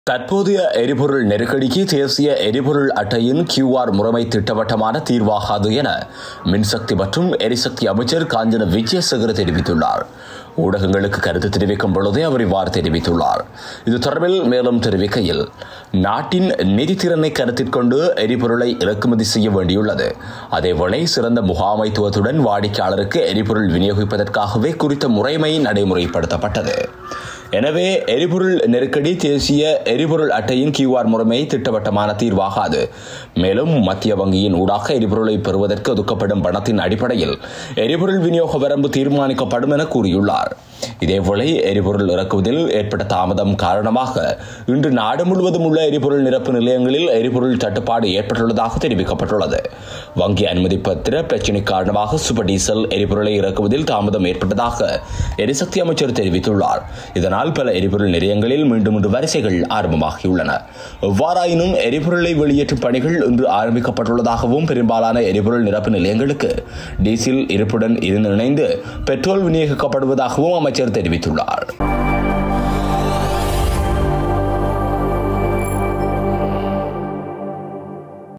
தற்போதைய எரிபொருள் நெருக்கடிக்கு தேசிய எரிபொருள் அட்டையின் கியூஆர் முறைமை திட்டவட்டமான தீர்வாகாது என மின்சக்தி மற்றும் எரிசக்தி அமைச்சர் காஞ்சன விஜயசேகர தெரிவித்துள்ளார் ஊடகங்களுக்கு கருத்து தெரிவிக்கும் பொழுதே அவர் இவ்வாறு தெரிவித்துள்ளார் இது தொடர்பில் மேலும் தெரிவிக்கையில் நாட்டின் நிதித்திறனை கருத்தில் கொண்டு எரிபொருளை இறக்குமதி செய்ய வேண்டியுள்ளது அதேவேளை சிறந்த முகாமைத்துவத்துடன் வாடிக்கையாளருக்கு எரிபொருள் விநியோகிப்பதற்காகவே குறித்த முறைமை நடைமுறைப்படுத்தப்பட்டது எனவே எரிபொருள் நெருக்கடி தேசிய எரிபொருள் அட்டையின் கியூஆர் முறைமை திட்டவட்டமான தீர்வாகாது மேலும் மத்திய வங்கியின் ஊடாக எரிபொருளை பெறுவதற்கு ஒதுக்கப்படும் பணத்தின் அடிப்படையில் எரிபொருள் விநியோக வரம்பு தீர்மானிக்கப்படும் என கூறியுள்ளார் இதேவேளை எரிபொருள் இறக்குவதில் ஏற்பட்ட தாமதம் காரணமாக இன்று நாடு முழுவதும் உள்ள எரிபொருள் நிரப்பு நிலையங்களில் எரிபொருள் தட்டுப்பாடு ஏற்பட்டுள்ளதாக தெரிவிக்கப்பட்டுள்ளது வங்கி அனுமதி பத்திர பிரச்சினை காரணமாக சூப்பர் டீசல் எரிபொருளை இறக்குவதில் தாமதம் ஏற்பட்டதாக எரிசக்தி அமைச்சர் தெரிவித்துள்ளார் இதனால் பல எரிபொருள் நிலையங்களில் மீண்டும் இன்று வரிசைகள் ஆரம்பமாகியுள்ளன எவ்வாறாயினும் எரிபொருளை வெளியேற்றும் பணிகள் இன்று ஆரம்பிக்கப்பட்டுள்ளதாகவும் பெரும்பாலான எரிபொருள் நிரப்பு நிலையங்களுக்கு டீசல் இருப்புடன் இணைந்து பெட்ரோல் விநியோகிக்கப்படுவதாகவும் அமைச்சர் தெரிவித்துள்ளார்